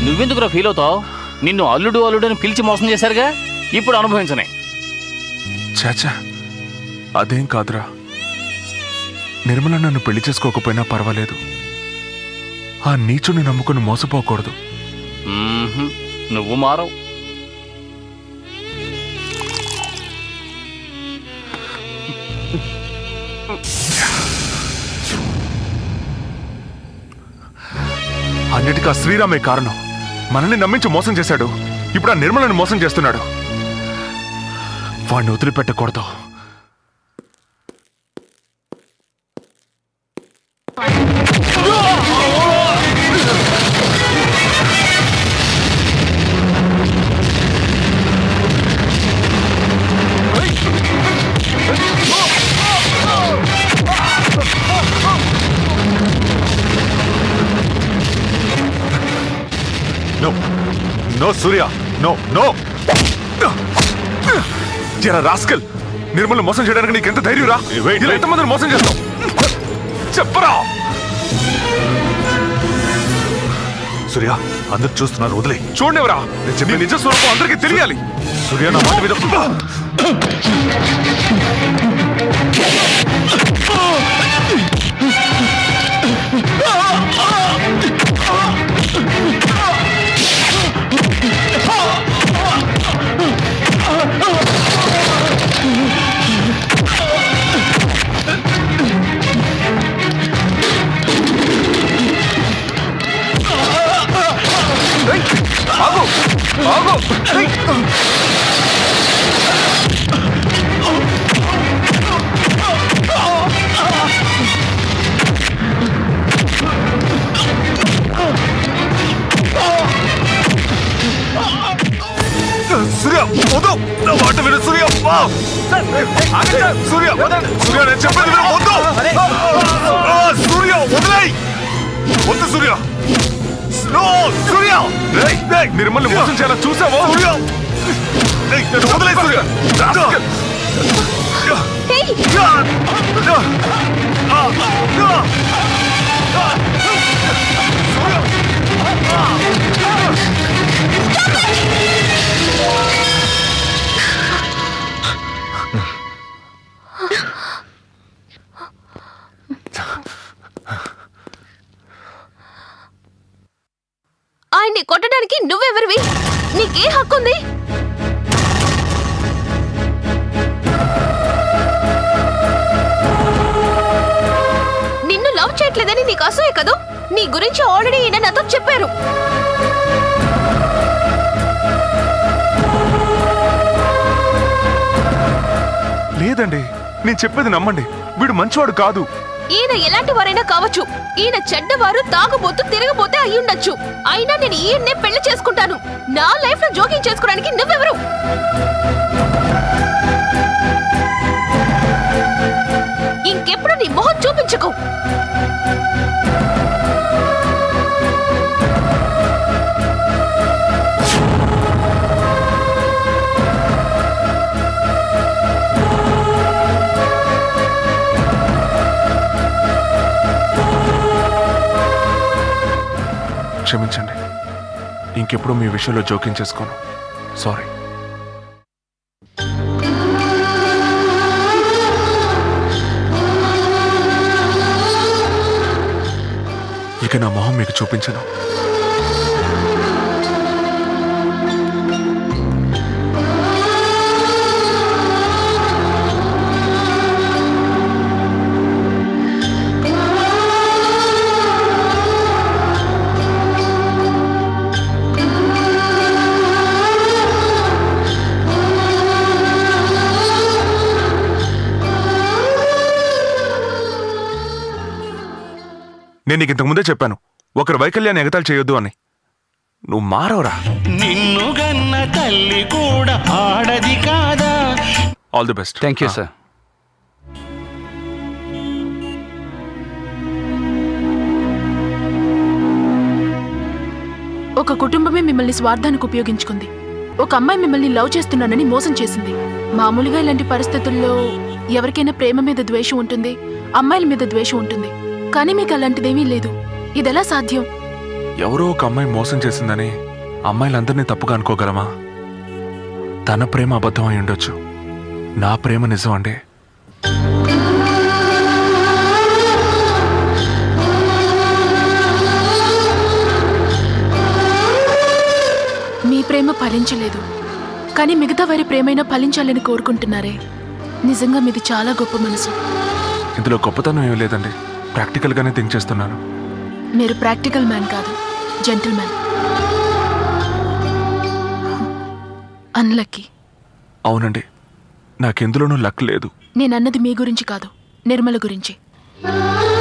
నువ్వెందుకురా feel అవుతావు నిన్ను అల్లుడు అల్లుడు అని పిలిచి మోసం చేశారుగా ఇప్పుడు అనుభవించనే చాచా అదేం కాదురా నిర్మల నన్ను పెళ్లి చేసుకోకపోయినా పర్వాలేదు ఆ నీచుని నమ్ముకుని మోసపోకూడదు మ్మ్హ్మ్. నువ్వు మారవు అన్నిటికీ ఆ శ్రీరామే కారణం మనల్ని నమ్మించి మోసం చేశాడు ఇప్పుడు ఆ నిర్మలను మోసం చేస్తున్నాడు వాడిని వదిలిపెట్టకూడదు no no Surya no no జరా రాస్కల్ నిర్మల్ మోసం చేయడానికి నీకు ఎంత ధైర్యం రా ఇలా ఎంతమందిని మోసం చేస్తావు చెప్పరా సూర్య అందరు చూస్తున్నారు వదిలే చూడండివరా నేను చెప్పే నిజ స్వరూపం అందరికీ తెలియాలి సూర్య నా మాట మీద ఆగు ఆగు ఏయ్! సూర్య వద్దు నా మాట విను సూర్య వా! సూర్య సూర్య నేను చెప్పేది విను వద్దు ఆ, సూర్య వదిలేయ్ వద్దు సూర్య నో సూర్య రేయ్, రేయ్, నిర్మల్ని మోసం చేయాలా చూసావా సూర్య రేయ్, నన్ను వదిలేయ్ సూర్య రాస్కల్. యా! యా! ఆ! యా! ఆ! సూర్య! ఆయన్ని కొట్టడానికి నువ్వెవరివి నీకే హక్కుంది నిన్ను లవ్ చేయట్లేదని నీకు అసూయ కదూ నీ గురించి ఆల్రెడీ ఈయన నాతో చెప్పారు లేదండి నేను చెప్పేది నమ్మండి వీడు మంచివాడు కాదు ఈయన ఎలాంటి వారైనా కావచ్చు ఈయన చెడ్డవారు తాగుబోతూ తిరగబోతే అయి ఉండొచ్చు అయినా నేను ఈయన్నే పెళ్లి చేసుకుంటాను నా లైఫ్ లో జోక్యం చేసుకోవడానికి నువ్వెవరు ఇంకెప్పుడు నీ మొహం చూపించుకో క్షమించండి ఇంకెప్పుడు మీ విషయంలో జోక్యం చేసుకోను సారీ ఇక నా మొహం మీకు చూపించను నేను నీకు ఇంతకు ముందే చెప్పాను ఒకరి వైకల్యాన్ని ఎగతాళి చేయొద్దు అని నువ్వు మారవరా నిన్ను గన్న తల్లి కూడా ఆడది కాదా all the best thank you sir ఒక కుటుంబమే మిమ్మల్ని స్వార్థానికి ఉపయోగించుకుంది ఒక అమ్మాయి మిమ్మల్ని లవ్ చేస్తున్నానని మోసం చేసింది మామూలుగా ఇలాంటి పరిస్థితుల్లో ఎవరికైనా ప్రేమ మీద ద్వేషం ఉంటుంది అమ్మాయిల మీద ద్వేషం ఉంటుంది కానీ మీకు అలాంటిదేమీ లేదు ఇదెలా సాధ్యం ఎవరో ఒక అమ్మాయి మోసం చేసిందని అమ్మాయిలందరినీ తప్పుగా అనుకోగలమా తన ప్రేమ అబద్ధం అయి ఉండొచ్చు నా ప్రేమ నిజం అండి మీ ప్రేమ ఫలించలేదు కానీ మిగతా వారి ప్రేమైనా ఫలించాలని కోరుకుంటున్నారే నిజంగా మీది చాలా గొప్ప మనసు ఇందులో గొప్పతనం ఏం లేదండి ప్రాక్టికల్గానే థింక్ చేస్తున్నాను మీరు ప్రాక్టికల్ మ్యాన్ కాదు జెంటిల్ మ్యాన్ అన్లక్కీ అవునండి నాకెందులోనూ లక్ లేదు నేనన్నది మీ గురించి కాదు నిర్మల గురించి